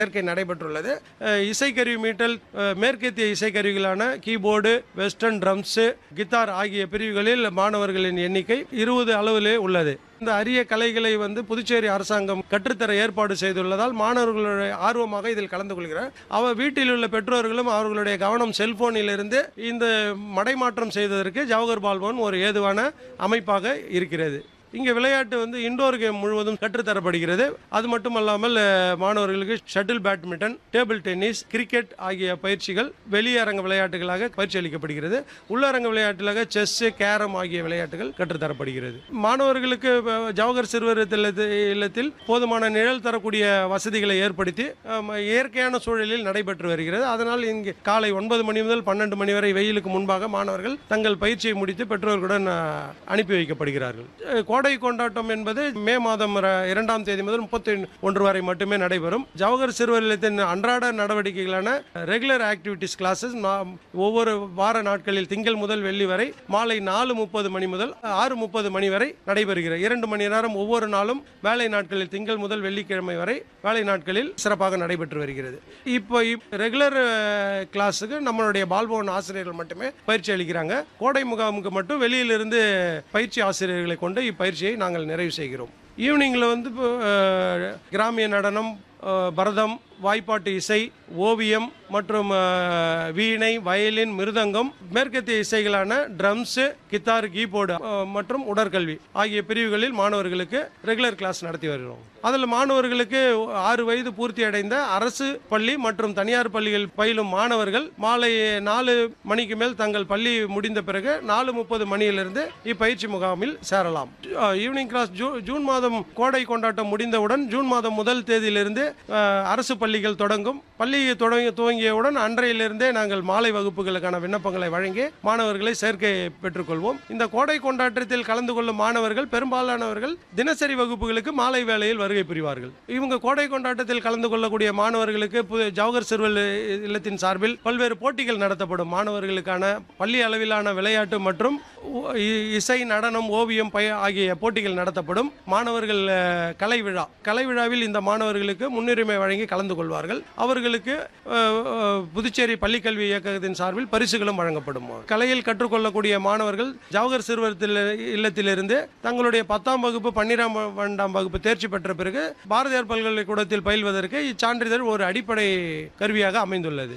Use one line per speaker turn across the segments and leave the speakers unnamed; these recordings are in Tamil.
சேர்க்கை நடைபெற்றுள்ளது அஹ், இசைக்கருவி மீட்டல் அஹ், மேற்கத்திய இசைக்கருவிகளான கீபோர்டு வெஸ்டர்ன் ட்ரம்ஸு கித்தார் ஆகிய பிரிவுகளில் மாணவர்களின் எண்ணிக்கை இருபது அளவிலே உள்ளது இந்த அரிய கலைகளை வந்து புதுச்சேரி அரசாங்கம் கற்றுத்தர ஏற்பாடு செய்துள்ளதால் மாணவர்களுடைய ஆர்வமாக இதில் கலந்து கொள்கிறார் அவர் வீட்டில் உள்ள பெற்றோர்களும் அவர்களுடைய கவனம் செல்போனிலிருந்து இந்த மடைமாற்றம் செய்வதற்கு ஜவஹர் பால்பவன் ஒரு ஏதுவான அமைப்பாக இருக்கிறது இங்கே விளையாட்டு வந்து இண்டோர் கேம் முழுவதும் கற்றுத்தரப்படுகிறது அது மட்டுமல்லாமல் அஹ், மாணவர்களுக்கு shuttle badminton table tennis cricket ஆகிய பயிற்சிகள் வெளியரங்க விளையாட்டுகளாக பயிற்சி அளிக்கப்படுகிறது உள்ளரங்க விளையாட்டுகளாக செஸ் கேரம் ஆகிய விளையாட்டுகள் கற்றுத்தரப்படுகிறது மாணவர்களுக்கு அஹ், ஜவஹர் சிறுவர் இல்லத்து- இல்லத்தில் போதுமான நிழல் தரக்கூடிய வசதிகளை ஏற்படுத்தி அஹ், இயற்கையான சூழலில் நடைபெற்று வருகிறது அதனால் இங்கே காலை ஒன்பது மணி முதல் பன்னெண்டு மணி வரை வெயிலுக்கு முன்பாக மாணவர்கள் தங்கள் பயிற்சியை முடித்து பெற்றோர்களுடன் அஹ், அனுப்பி வைக்கப்படுகிறார்கள் அஹ், கோடை கொண்டாட்டம் என்பது மே மாதம் ர- இரண்டாம் தேதி முதல் முப்பத்தி ஒன்று வரை மட்டுமே நடைபெறும் ஜவஹர் சிறுவர் இல்லத்தின் அன்றாட நடவடிக்கைகளான ரெகுலர் ஆக்டிவிட்டிஸ் கிளாஸஸ் ஒவ்வொரு வார நாட்களில் திங்கள் முதல் வெள்ளி வரை மாலை நாலு முப்பது மணி முதல் ஆறு முப்பது மணி வரை நடைபெறுகிறது இரண்டு மணி நேரம் ஒவ்வொரு நாளும் வேலை நாட்களில் திங்கள் முதல் வெள்ளிக்கிழமை வரை வேலை நாட்களில் சிறப்பாக நடைபெற்று வருகிறது இப்போ ரெகுலர் கிளாஸுக்கு நம்மளுடைய பால்பவன் ஆசிரியர்கள் மட்டுமே பயிற்சி அளிக்கிறாங்க கோடை முகாமுக்கு மட்டும் வெளியிலிருந்து பயிற்சி ஆசிரியர்களை கொண்டு இப்பயிற்சியை நாங்கள் நிறைவு செய்கிறோம் ஈவினிங்கில் வந்து இப்போ, அஹ், கிராமிய நடனம் அஹ், பரதம் வாய்ப்பாட்டு இசை ஓவியம் மற்றும் அஹ், வீணை வயலின் மிருதங்கம் மேற்கத்திய இசைகளான ட்ரம்ஸு கித்தார் கீபோர்டு அஹ், மற்றும் உடற்கல்வி ஆகிய பிரிவுகளில் மாணவர்களுக்கு ரெகுலர் கிளாஸ் நடத்தி வருகிறோம் அதில் மாணவர்களுக்கு ஆறு வயது பூர்த்தி அடைந்த அரசு பள்ளி மற்றும் தனியார் பள்ளிகள் பயிலும் மாணவர்கள் மாலை நாலு மணிக்கு மேல் தங்கள் பள்ளி முடிந்த பிறகு நாலு முப்பது மணியிலிருந்து இப்பயிற்சி முகாமில் சேரலாம் அஹ், ஈவினிங் கிளாஸ் ஜூ ஜூன் மாதம் கோடை கொண்டாட்டம் முடிந்தவுடன் ஜூன் மாதம் முதல் தேதியிலிருந்து அஹ், அரசு பள்ளிகள் தொடங்கும் பள்ளி தொடங்கி துவங்கியவுடன் அன்றையிலிருந்தே நாங்கள் மாலை வகுப்புகளுக்கான விண்ணப்பங்களை வழங்கி மாணவர்களை சேர்க்கை பெற்றுக்கொள்வோம் இந்த கோடை கொண்டாட்டத்தில் கலந்து கொள்ளும் மாணவர்கள் பெரும்பாலானவர்கள் தினசரி வகுப்புகளுக்கு மாலை வேளையில் வருகை புரிவார்கள் இவங்க கோடை கொண்டாட்டத்தில் கலந்து கொள்ளக்கூடிய மாணவர்களுக்கு பு- ஜவஹர் சிறுவர் இல்லத்தின் சார்பில் பல்வேறு போட்டிகள் நடத்தப்படும் மாணவர்களுக்கான பள்ளி அளவிலான விளையாட்டு மற்றும் உ- இ- இசை நடனம் ஓவியம் பய ஆகிய போட்டிகள் நடத்தப்படும் மாணவர்கள் அஹ், கலை விழா கலை விழாவில் இந்த மாணவர்களுக்கு முன்னுரிமை வழங்கி கலந்து கொள்வார்கள் அவர்களுக்கு அஹ், அஹ், புதுச்சேரி பள்ளிக்கல்வி இயக்கத்தின் சார்பில் பரிசுகளும் வழங்கப்படும் கலையில் கற்றுக்கொள்ளக்கூடிய மாணவர்கள் ஜவஹர் சிறுவர் தில்ல- இல்லத்திலிருந்து தங்களுடைய பத்தாம் வகுப்பு பன்னிரெண்டாம் வகுப்பு தேர்ச்சி பெற்ற பிறகு பாரதியார் பல்கலைக்கூடத்தில் பயில்வதற்கு இச்சான்றிதழ் ஒரு அடிப்படை கருவியாக அமைந்துள்ளது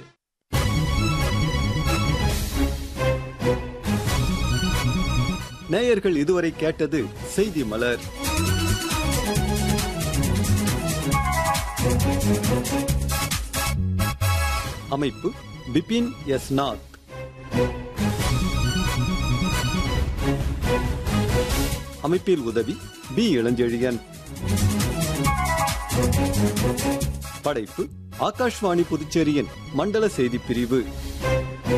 நேயர்கள் இதுவரை கேட்டது செய்தி மலர் அமைப்பு பிபின் எஸ் நாத் அமைப்பில் உதவி பி இளஞ்செழியன் படைப்பு ஆகாஷ்வாணி புதுச்சேரியின் மண்டல செய்திப் பிரிவு